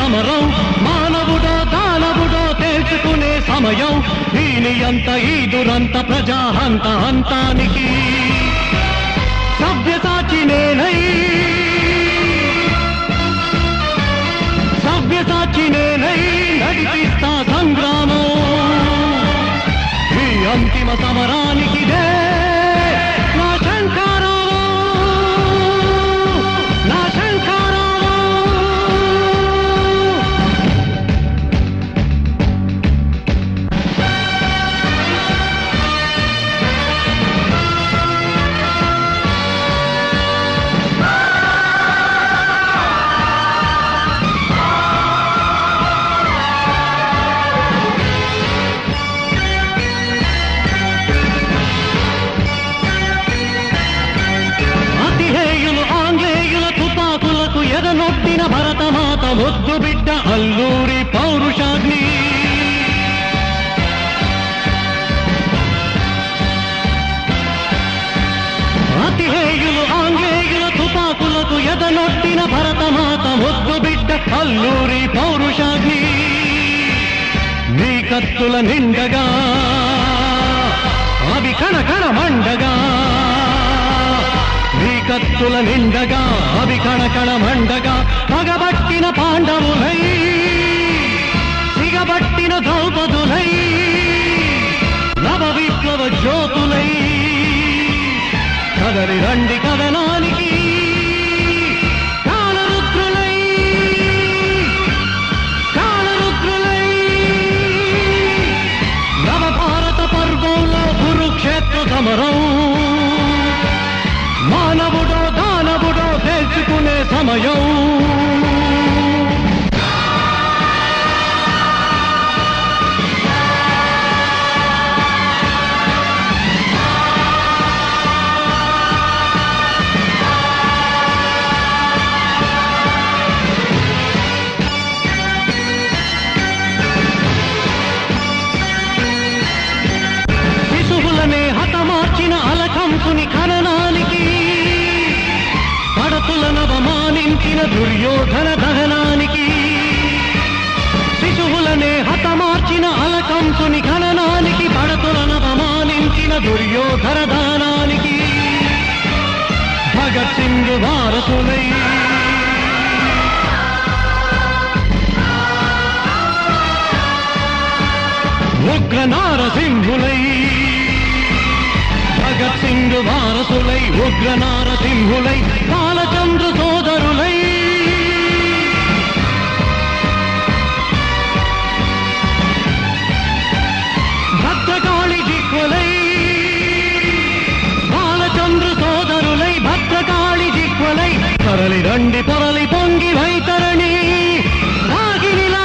సమరం మానవుడో దానవుడో తేల్చుకునే సమయం దీని అంత ఈ దురంత ప్రజాహంత హంతానికి సభ్యసాచి నేనై సభ్యసాచి నేనై నడిపిస్తా సంగ్రామం ఈ అంతిమ సమరానికిదే నా శంకారావం నా శంకారావం అతిహేయులు ఆంగ్లేయుల తుపాకులకు ఎదనొట్టిన భరతమాత ముద్దు బిడ్డ అల్లూరి పౌరుషాగ్ని అతిహేయులు ఆంగ్లేయుల తుపాకులకు ఎదనొట్టిన భరతమాత ముద్దు బిడ్డ అల్లూరి పౌరుషాగ్ని నీ కత్తుల నిండగా అవి కణ కణ మండగా నీ కత్తుల నిండగా అవి కణ కణ మండగా పగబట్టిన పాండవులై సిగబట్టిన ద్రౌపదులై నవ విప్లవ జ్యోతులై కదలి రండి కదనానికి కాలరుద్రులై కాలరుద్రులై నవ భారత పర్వంలో కురుక్షేత్ర సమరం మానవుడో దానవుడో తెలుసుకునే సమయం శిశువులనే హతమార్చిన అలకంసుని ఖననానికి పడతులనవమానించిన దుర్యోధన దహనానికి శిశువులనే హతమార్చిన అలకంసుని ఖననానికి పడతులనవమానించిన దుర్యోధన దహనానికి భగత్ సింగ్ వారసులై ఉగ్ర నారసింహులై భగత్ సింగ్ వారసులై ఉగ్ర నారసింహులై బాలచంద్ర సోదరులై భద్రకాళి జిహ్వలై బాలచంద్ర సోదరులై భద్రకాళి జిహ్వలై తరలి రండి పొరలి పొంగి వైతరణి రాగినిలా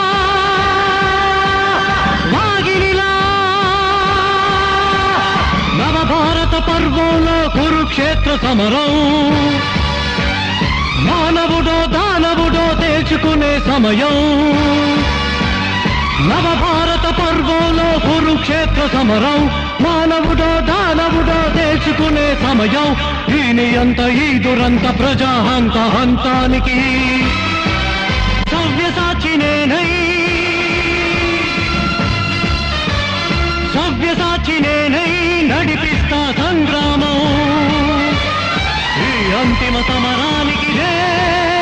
వాగినిలా నవభారత పర్వంలో కురుక్షేత్ర సమరం మానవుడో దానవుడో తేల్చుకునే సమయం నవభారత పర్వంలో కురుక్షేత్ర సమరం మానవుడో దానవుడో తేల్చుకునే సమయం దీని అంత ఈ దురంత ప్రజాహంత హంతానికి సవ్యసాచి నేనై సవ్యసాచి నేనై నడిపిస్తా సంగ్రామం ఈ అంతిమ సమరానికి జయ